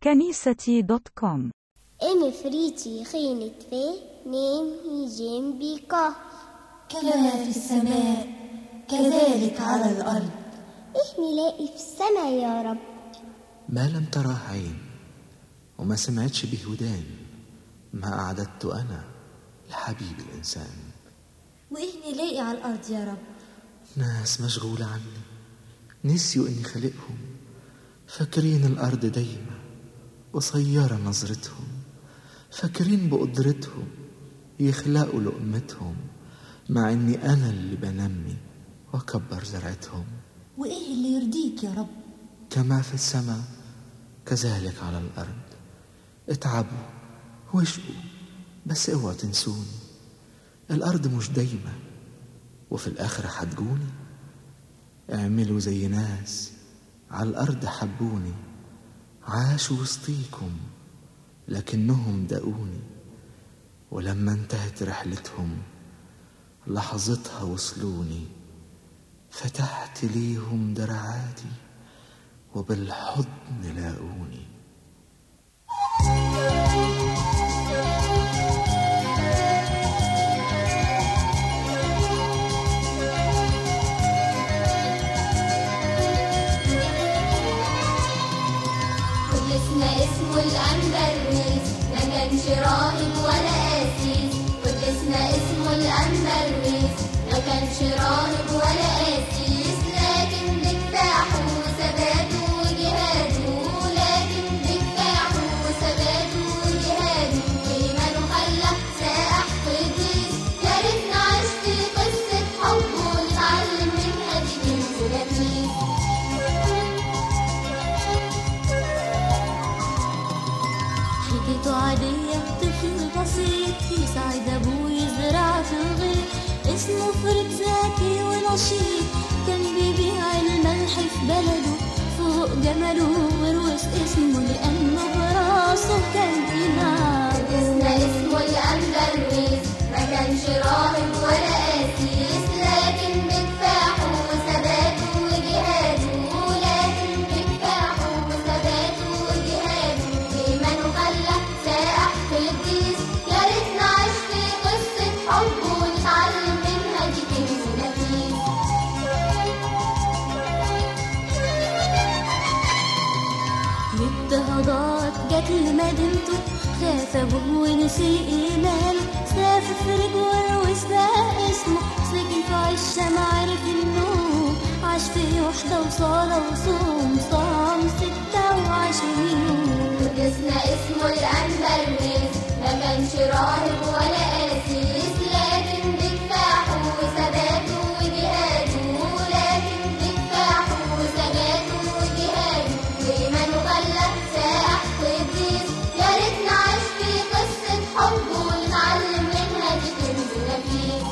كنيستي دوت كوم ام فريتي خينة في نيم هيجيم بيكا كما في السماء كذلك على الأرض إيه نلاقي في السما يا رب ما لم تراه عين وما سمعتش به ودان ما أعددت أنا لحبيب الإنسان وإيه نلاقي على الأرض يا رب ناس مشغولة عني نسيوا إني خلقهم فاكرين الأرض دايمة قصيرة نظرتهم فاكرين بقدرتهم يخلقوا لقمتهم مع إني أنا اللي بنمي وأكبر زرعتهم وإيه اللي يرضيك يا رب كما في السماء كذلك على الأرض اتعبوا واشقوا بس اوعوا تنسوني الأرض مش دايمة وفي الآخرة هتجوني اعملوا زي ناس على الأرض حبوني عاشوا وسطيكم لكنهم دقوني ولما انتهت رحلتهم لحظتها وصلوني فتحت ليهم دراعاتي وبالحضن لاقوني قدسنا اسمه الأنبرويس ما كانش راهب ولا قسيس قدسنا اسمه الأنبرويس ما كانش راهب ولا قسيس لكن بكفاحه وثباته وجهاده لكن بكفاحه وثباته وجهاده وإيمانه خلى سائح قديس يا ريت نعيش في قصة حب ونتعلم منها دي كنز حكيته عادية طفل بسيط يساعد أبوه يزرع في الغيط اسمه فريد ذكي ونشيط كان بيبيع الملح في بلده فوق جمله وروث اسمه لأنه براسه كان بينعم قدسنا اسمه الأندلس ما كانش راهب ولا قسيس لكن بكفاحه وثباته وجهاده لكن بكفاحه وثباته وجهاده إيمانه خلى سائح قديس يا ريت نعيش في قصة حب ونتعلم منها دي كنز نفيس الاضطهادات جت لمدينته خاف ابوه ونسي ايمانه سافر رجوع وسبق اسمه سكن في عشة ما عرف النوم عاش في وحدة وصلاة وصوم صام ستة وعشرين يوم قدسنا اسمه الأندلس ما كانش راهب ولا قسيس لكن بكفاحه وثباته وجهاده لكن بكفاحه وثباته وجهاده وإيمانه خلى سائح قديس يا ريت نعيش في قصة حب ونتعلم منها دي كنز نفيس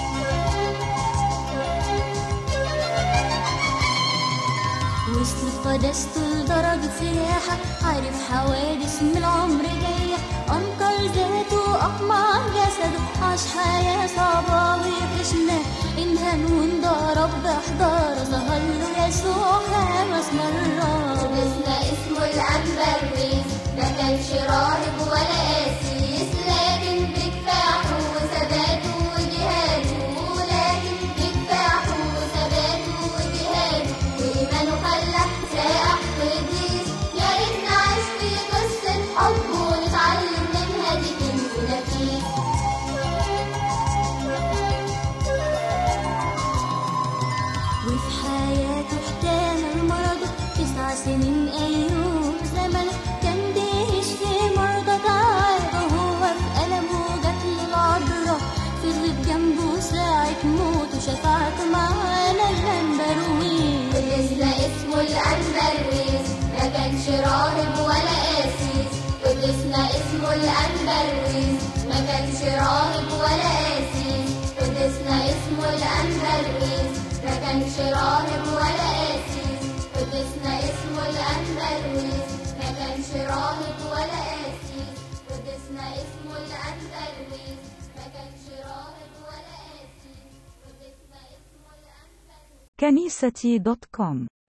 وصل قدسته لدرجة سياحة عارف حوادث من العمر جاية أنكر ذاته أقمع جسده عاش حياة صعبة وحشنا انهان وانضرب بحضارة ظهر له يسوع خمس مرات قدسنا اسمه الأنبرويس ما كانش راهب ولا قسيس لكن بكفاحه وثباته وجهاده لكن بكفاحه وثباته وجهاده وإيمانه خلى سائح قديس يا ريت نعيش في قصة حب ونتعلم منها دي كنز نفيس وفي حياته احتمل مرضه تسع سنين أيوب زمنه كان بيعيش في مرضى تعالى وهو في ألمه جات له العذراء فضلت جنبه ساعة موته شفاعته معانا الجنبروين قدسنا اسمه الأنبرويس ما كانش راهب ولا قسيس قدسنا اسمه الأنبرويس ما كانش راهب ولا قسيس قدسنا اسمه الأنبرويس ما كانش راهب ولا قسيس قدسنا اسمه الأنبرويس ما كانش راهب ولا قسيس قدسنا اسمه الأنبرويس ما كانش راهب ولا قسيس قدسنا اسمه الأنبرويس كنيستي دوت كوم